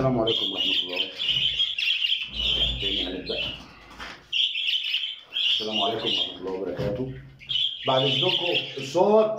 السلام عليكم ورحمة الله تاني هنبدأ السلام عليكم ورحمة الله وبركاته بعد إذنكم الصوت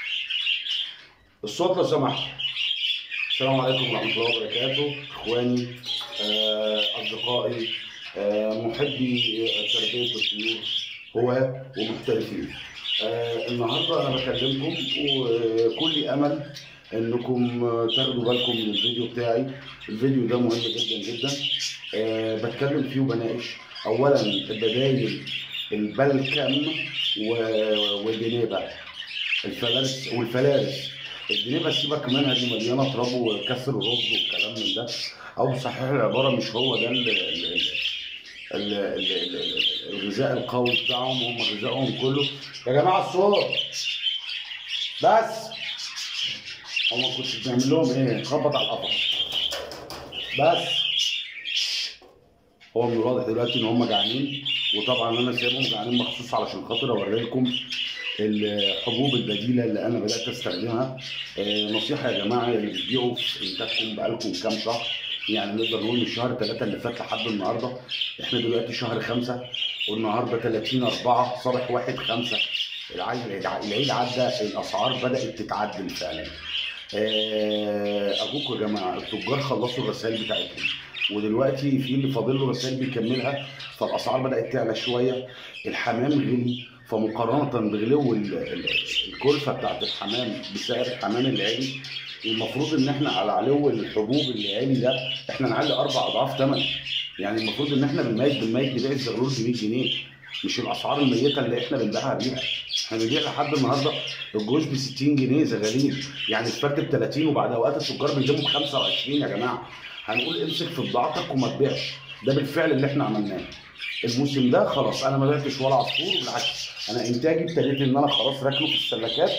الصوت لو سمحت السلام عليكم ورحمة الله وبركاته إخواني آه، أصدقائي آه، محبي تربية الطيور هواة ومحترفين آه، النهارده أنا بكلمكم وكل أمل انكم تاخدوا بالكم من الفيديو بتاعي الفيديو ده مهم جدا جدا أه بتكلم فيه وبناقش اولا بدايل البلكم و- والدنيبه الفلارس والفلارس الدنيبه سيبك منها دي مليانه تراب وكسر الرز والكلام من ده او صحيح العباره مش هو ده ال- ال- ال- ال- ال- ال- ال- الغذاء القوي بتاعهم هم غذائهم كله يا جماعه الصوت بس هو كنت بتعمل لهم ايه؟ خبط على القفص بس هو من الواضح دلوقتي ان هم جعانين وطبعا انا سايبهم جعانين مخصوص علشان خاطر اوري لكم الحبوب البديله اللي انا بدات استخدمها آه، نصيحه يا جماعه اللي بتبيعوا في انتاجكم بقالكم كام شهر يعني نقدر نقول من شهر ثلاثة اللي فات لحد النهارده احنا دلوقتي شهر خمسة والنهارده 30 4 صباح 1 5 العيد العيد عدى الاسعار بدات تتعدل فعلا آه، ارجوكم يا جماعه التجار خلصوا الرسائل بتاعتهم ودلوقتي في اللي فاضل له رسائل بيكملها فالاسعار بدات تعلى شويه الحمام غلي فمقارنه بغلو ال- ال- الكلفه بتاعت الحمام بسعر الحمام العالي المفروض ان احنا على علو الحبوب اللي عالي ده احنا نعلي اربع اضعاف ثمن يعني المفروض ان احنا بالميت بالميت نبيع الزغلول ب 100 جنيه مش الاسعار الميته اللي احنا بنبيعها بيها احنا بنبيع لحد النهارده الجوز ب 60 جنيه زغاليل يعني الفرد ب 30 وبعد اوقات التجار بيجيبوا ب 25 يا جماعه هنقول امسك في بضاعتك وما تبيعش ده بالفعل اللي احنا عملناه الموسم ده خلاص انا ما بعتش ولا عصفور بالعكس انا انتاجي ابتديت ان انا خلاص راكنه في السلكات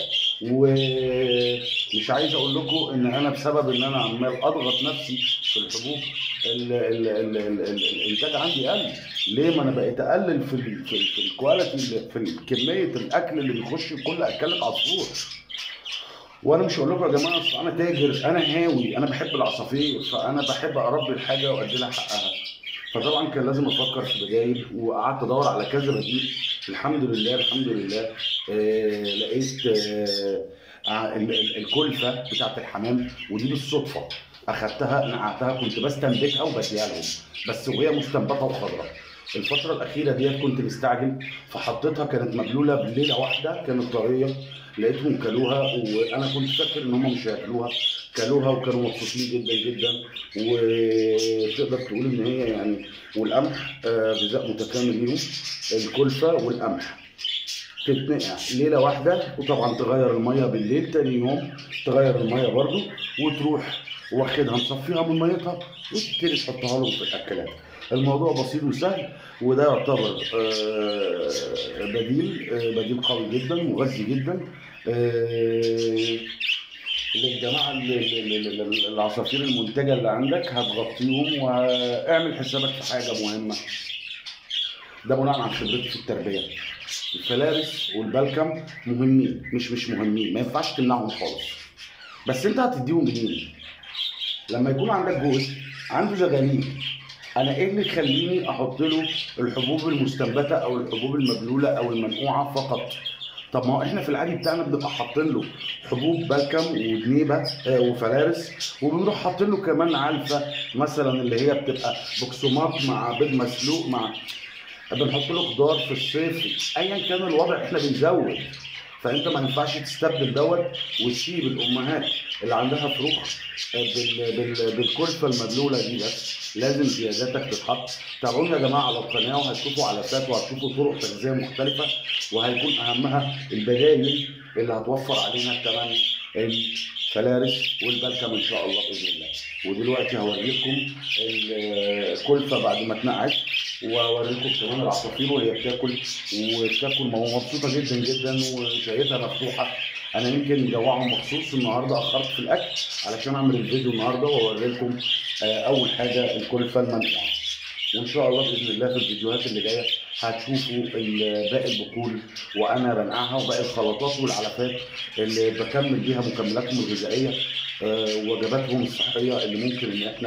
ومش عايز اقول لكم ان انا بسبب ان انا عمال اضغط نفسي في الحبوب ال ال ال ال ال الانتاج عندي قل ليه ما انا بقيت اقلل في ال في, ال في الكواليتي اللي- في كميه الاكل اللي بيخش في كل اكله عصفور وانا مش هقول لكم يا جماعه اصل انا تاجر انا هاوي انا بحب العصافير فانا بحب اربي الحاجه وادي لها حقها فطبعا كان لازم افكر في بدايل وقعدت ادور على كذا بديل الحمد لله الحمد لله آه لقيت آه ع- ال- ال- الكلفه بتاعت الحمام ودي بالصدفه اخدتها نقعتها كنت بستنبتها وبديها لهم بس وهي مستنبته وخضراء الفترة الأخيرة ديت كنت مستعجل فحطيتها كانت مبلولة بليلة واحدة كانت طرية لقيتهم كلوها وأنا كنت فاكر إن هم مش هياكلوها كلوها وكانوا مبسوطين جدا جدا وتقدر تقول إن هي يعني والقمح آه، غذاء متكامل ليهم الكلفة والقمح تتنقع ليله واحده وطبعا تغير الميه بالليل تاني يوم تغير الميه برضو وتروح واخدها مصفيها من ميتها وتبتدي تحطها لهم في الاكلات الموضوع بسيط وسهل وده يعتبر آه، بديل آه، بديل قوي جدا مغذي جدا آه، للجماعه ال- ال- ال- ال- العصافير المنتجه اللي عندك هتغطيهم واعمل حسابك في حاجه مهمه ده بناء على خبرتي في التربيه الفلارس والبلكم مهمين مش مش مهمين ما ينفعش تمنعهم خالص بس انت هتديهم منين لما يكون عندك جوز عنده زغاليل انا ايه اللي يخليني احط له الحبوب المستنبته او الحبوب المبلوله او المنقوعه فقط طب ما هو احنا في العادي بتاعنا بنبقى حاطين له حبوب بلكم ودنيبه آه، وفلارس وبنروح حاطين له كمان علفه مثلا اللي هي بتبقى بقسماط مع بيض مسلوق مع بنحط له خضار في الصيف ايا كان الوضع احنا بنزود فانت ما ينفعش تستبدل دوت وتسيب الامهات اللي عندها فروخ بال... بال... بالكلفه المبلوله دي بس لازم زياداتك تتحط تابعونا يا جماعه على القناه وهتشوفوا علافات وهتشوفوا طرق تغذيه مختلفه وهيكون اهمها البدائل اللي هتوفر علينا الثمن الفلارس والبلكم ان شاء الله باذن الله ودلوقتي هوريكم الكلفه بعد ما اتنقعت واوريكم كمان العصافير وهي بتاكل وبتاكل ما هو مبسوطه جدا جدا وشهيتها مفتوحه انا يمكن مجوعهم مخصوص النهارده اخرت في الاكل علشان اعمل الفيديو النهارده واوري لكم آه، اول حاجه الكلفه المنقوعه وان شاء الله باذن الله في الفيديوهات اللي جايه هتشوفوا ال- باقي البقول وانا بنقعها وباقي الخلطات والعلفات اللي بكمل بيها مكملاتهم الغذائيه آه، وجباتهم الصحيه اللي ممكن ان احنا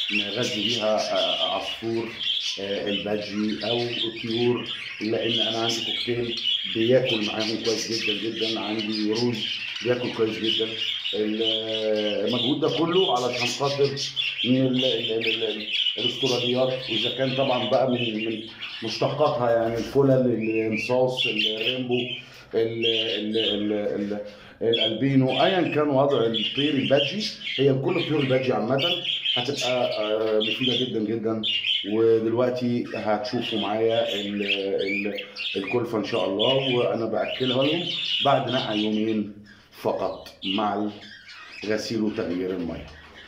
نغذي بيها آه، عصفور آه، البادجي او الطيور لان انا عندي كوكتيل بياكل معاهم كويس جدا جدا عندي روج بياكل كويس جدا المجهود ده كله علشان خاطر من ال- ال- ال- ال- الاستراتيجيات واذا كان طبعا بقى من من مشتقاتها يعني الفلل الانصاص الريمبو ال ال ال ال الالبينو ايا كان وضع الطير البادجي هي كل طيور البادجي عامه هتبقى آه، مفيده جدا جدا ودلوقتي هتشوفوا معايا ال- ال- الكلفه ان شاء الله وانا باكلها لهم بعد نقع يومين فقط مع غسيل وتغيير الميه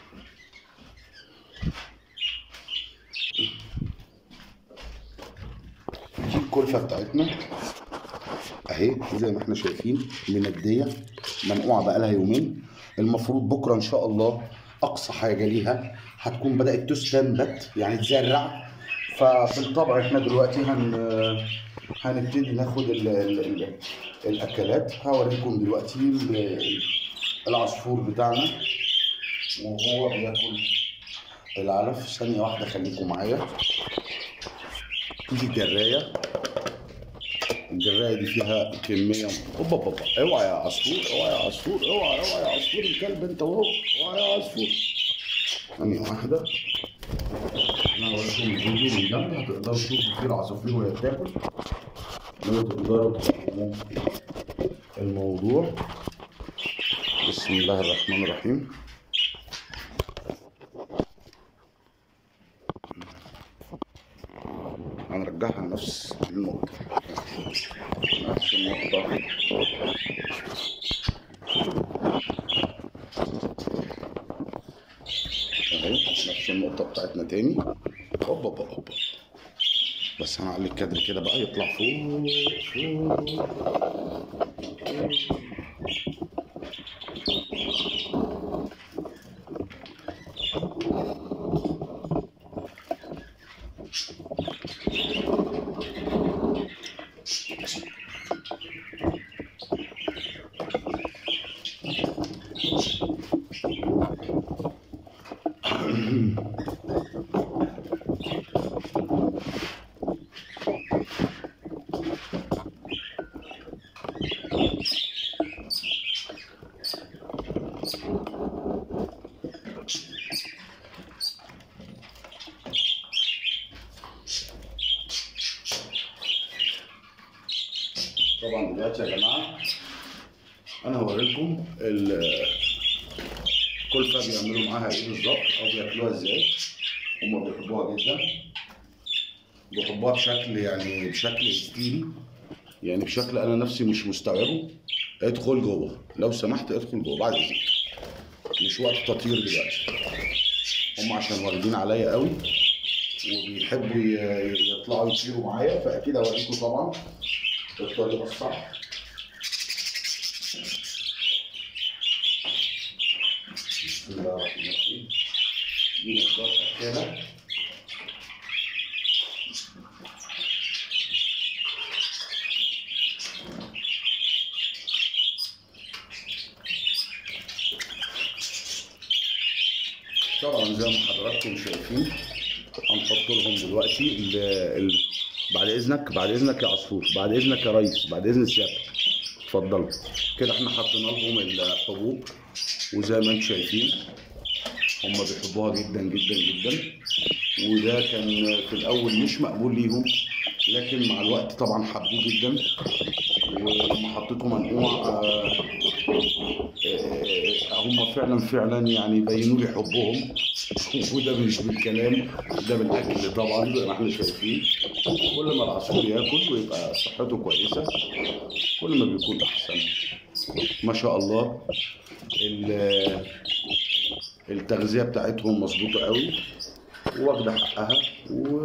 دي الكلفه بتاعتنا اهي زي ما احنا شايفين منديه منقوعه بقى لها يومين المفروض بكره ان شاء الله اقصى حاجه ليها هتكون بدات تستنبت يعني تزرع فبالطبع احنا دلوقتي هن هنبتدي ناخد ال... ال... ال... الاكلات هوريكم دلوقتي ال- العصفور بتاعنا وهو بياكل العلف ثانيه واحده خليكم معايا دي الجرايه الجرايه دي فيها كميه اوبا اوبا اوعى يا عصفور اوعى يا عصفور اوعى اوعى يا عصفور الكلب انت وهو اوعى يا عصفور ثانيه واحده انا هوريكم الفيديو من جنب هتقدروا تشوفوا فيه العصافير وهي بتاكل لو تقدروا تفهموا الموضوع بسم الله الرحمن الرحيم هنرجعها لنفس النقطة نفس النقطة اهي نفس النقطة بتاعتنا تاني هوبا هوبا هوبا بس هنعلي الكادر كده بقى يطلع فوق فوق طبعا دلوقتي يا جماعه انا هوريلكم ال- الكلفه بيعملوا معاها ايه بالظبط او بياكلوها ازاي هم بيحبوها جدا بيحبوها بشكل يعني بشكل هستيري يعني بشكل انا نفسي مش مستوعبه ادخل جوه لو سمحت ادخل جوه بعد اذنك مش وقت تطير دلوقتي هم عشان واخدين عليا قوي وبيحبوا ي- يطلعوا يطيروا معايا فاكيد هوريكم طبعا الطريقه الصح بسم الله الرحمن الرحيم دي مقدار أكلة طبعا زي ما حضراتكم شايفين هنحط لهم دلوقتي ال ال بعد اذنك بعد اذنك يا عصفور بعد اذنك يا ريس بعد اذن سيادتك اتفضلوا كده احنا حطينا لهم الحبوب وزي ما انتم شايفين هم بيحبوها جدا جدا جدا وده كان في الاول مش مقبول ليهم لكن مع الوقت طبعا حبوه جدا ولما حطيته منقوع آه، آه، هم فعلا فعلا يعني بينوا لي حبهم وده مش بالكلام ده بالاكل طبعا زي ما احنا شايفين كل ما العصفور ياكل ويبقى صحته كويسه كل ما بيكون احسن ما شاء الله ال- التغذيه بتاعتهم مظبوطه قوي واخده حقها و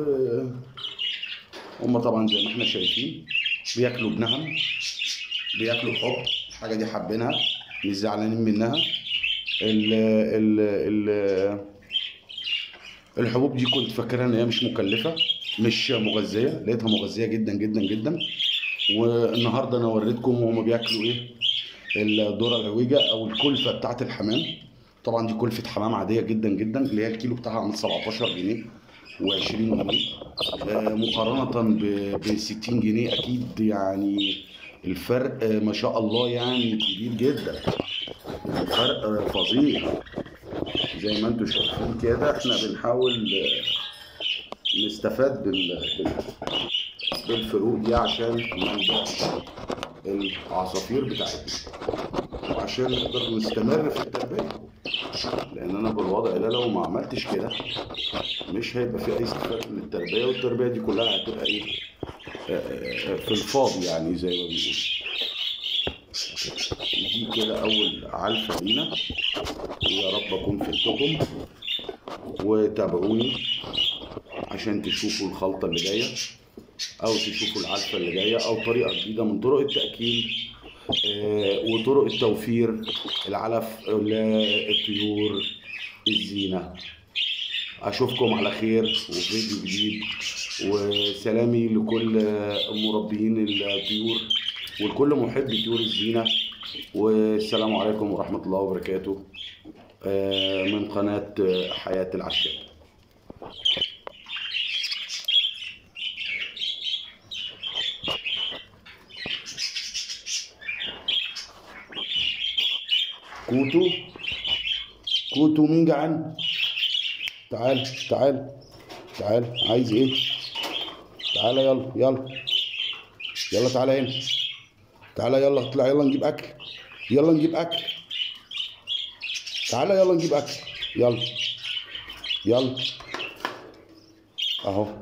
هم طبعا زي ما احنا شايفين بياكلوا بنهم بياكلوا حب الحاجه دي حابينها مش زعلانين منها ال ال ال الحبوب دي كنت فاكرها ان هي مش مكلفه مش مغذيه لقيتها مغذيه جدا جدا جدا والنهارده انا وريتكم وهم بياكلوا ايه الذره العويجه او الكلفه بتاعت الحمام طبعا دي كلفة حمام عادية جدا جدا اللي هي الكيلو بتاعها عامل 17 جنيه و20 جنيه آه، مقارنة ب 60 جنيه أكيد يعني الفرق آه، ما شاء الله يعني كبير جدا الفرق آه، فظيع زي ما انتم شايفين كده احنا بنحاول آه، نستفاد بال... بال... بالفروق دي عشان ما نبيعش العصافير بتاعتنا وعشان نقدر نستمر في التربيه لان انا بالوضع ده لو ما عملتش كده مش هيبقى في اي استفاده من التربيه والتربيه دي كلها هتبقى ايه آه، آه، آه، في الفاضي يعني زي ما بيقولوا دي كده اول علفه لينا ويا رب اكون فدتكم وتابعوني عشان تشوفوا الخلطه اللي جايه او تشوفوا العلفه اللي جايه او طريقه جديده من طرق التاكيل آه، وطرق التوفير العلف للطيور الزينه اشوفكم على خير وفيديو جديد وسلامي لكل مربيين الطيور ولكل محب طيور الزينه والسلام عليكم ورحمه الله وبركاته آه، من قناه آه، حياه العشاق كوتو كوتو مين جعان تعال تعال تعال عايز ايه تعالى يلا يلا يلا تعالى هنا تعالى يلا اطلع يلا نجيب اكل يلا نجيب اكل تعالى يلا نجيب اكل يلا يلا اهو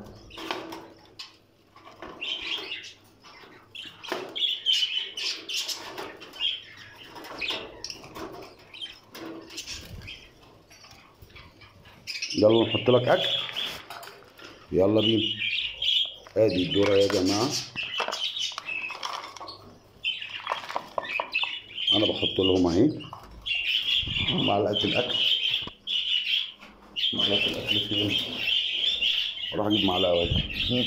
يلا نحط لك اكل يلا بينا ادي الذره يا جماعه انا بحط لهم اهي معلقه الاكل معلقه الاكل فين اروح اجيب معلقه واجي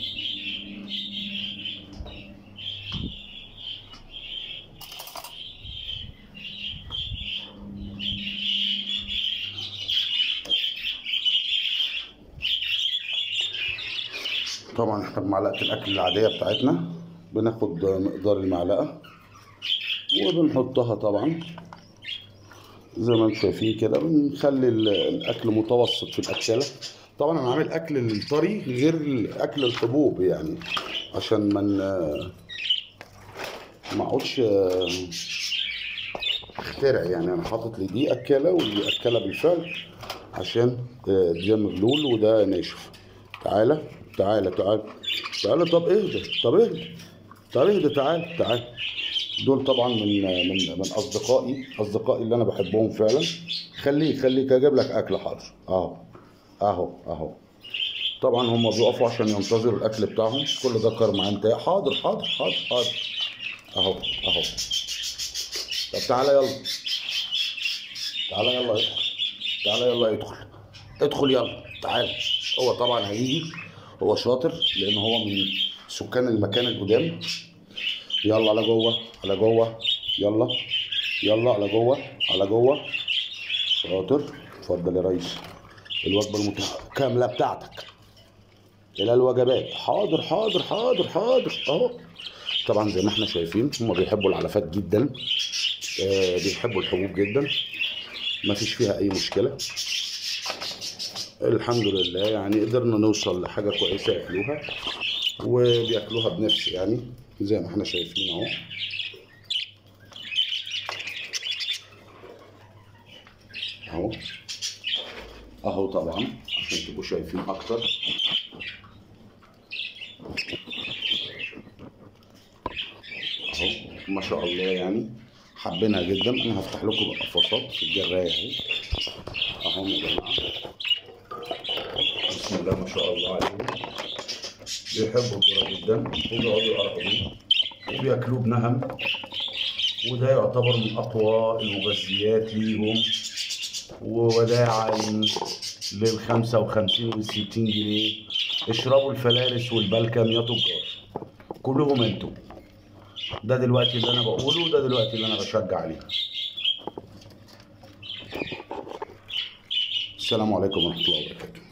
طبعا احنا بمعلقه الاكل العاديه بتاعتنا بناخد مقدار المعلقه وبنحطها طبعا زي ما انتم شايفين كده بنخلي ال- الاكل متوسط في الاكله طبعا انا عامل اكل الطري غير اكل الحبوب يعني عشان ما ن- ما اقعدش آه، اخترع يعني انا حاطط لي دي اكله ودي اكله بالفعل عشان آه، ده مبلول وده ناشف تعالى تعالى تعالى تعالى طب اهدى طب اهدى طب اهدى تعالى تعالى دول طبعا من من من اصدقائي اصدقائي اللي انا بحبهم فعلا خليك خليك اجيب لك اكل حاضر اهو اهو اهو طبعا هم بيقفوا عشان ينتظروا الاكل بتاعهم كل ذكر معاه انت حاضر حاضر حاضر حاضر اهو اهو طب تعالى يلا تعالى يلا ادخل تعالى يلا ادخل ادخل يلا تعالى هو طبعا هيجي هو شاطر لان هو من سكان المكان القدام يلا على جوه على جوه يلا يلا على جوه على جوه شاطر اتفضل يا ريس الوجبه المتكامله بتاعتك الى الوجبات حاضر حاضر حاضر حاضر اهو طبعا زي ما احنا شايفين هم بيحبوا العلفات جدا آه بيحبوا الحبوب جدا ما فيش فيها اي مشكله الحمد لله يعني قدرنا نوصل لحاجه كويسه ياكلوها وبياكلوها بنفس يعني زي ما احنا شايفين اهو اهو اهو طبعا عشان تبقوا شايفين اكتر اهو ما شاء الله يعني حابينها جدا انا هفتح لكم القفصات في الجرايه اهي اهو يا جماعه بسم الله ما شاء الله عليهم بيحبوا الذره جدا وبيقعدوا يقربوا وبياكلوه بنهم وده يعتبر من اقوى المغذيات ليهم ووداعا لل 55 وال 60 جنيه اشربوا الفلارس والبلكم يا تجار كلهم انتوا ده دلوقتي اللي انا بقوله وده دلوقتي اللي انا بشجع عليه السلام عليكم ورحمه الله وبركاته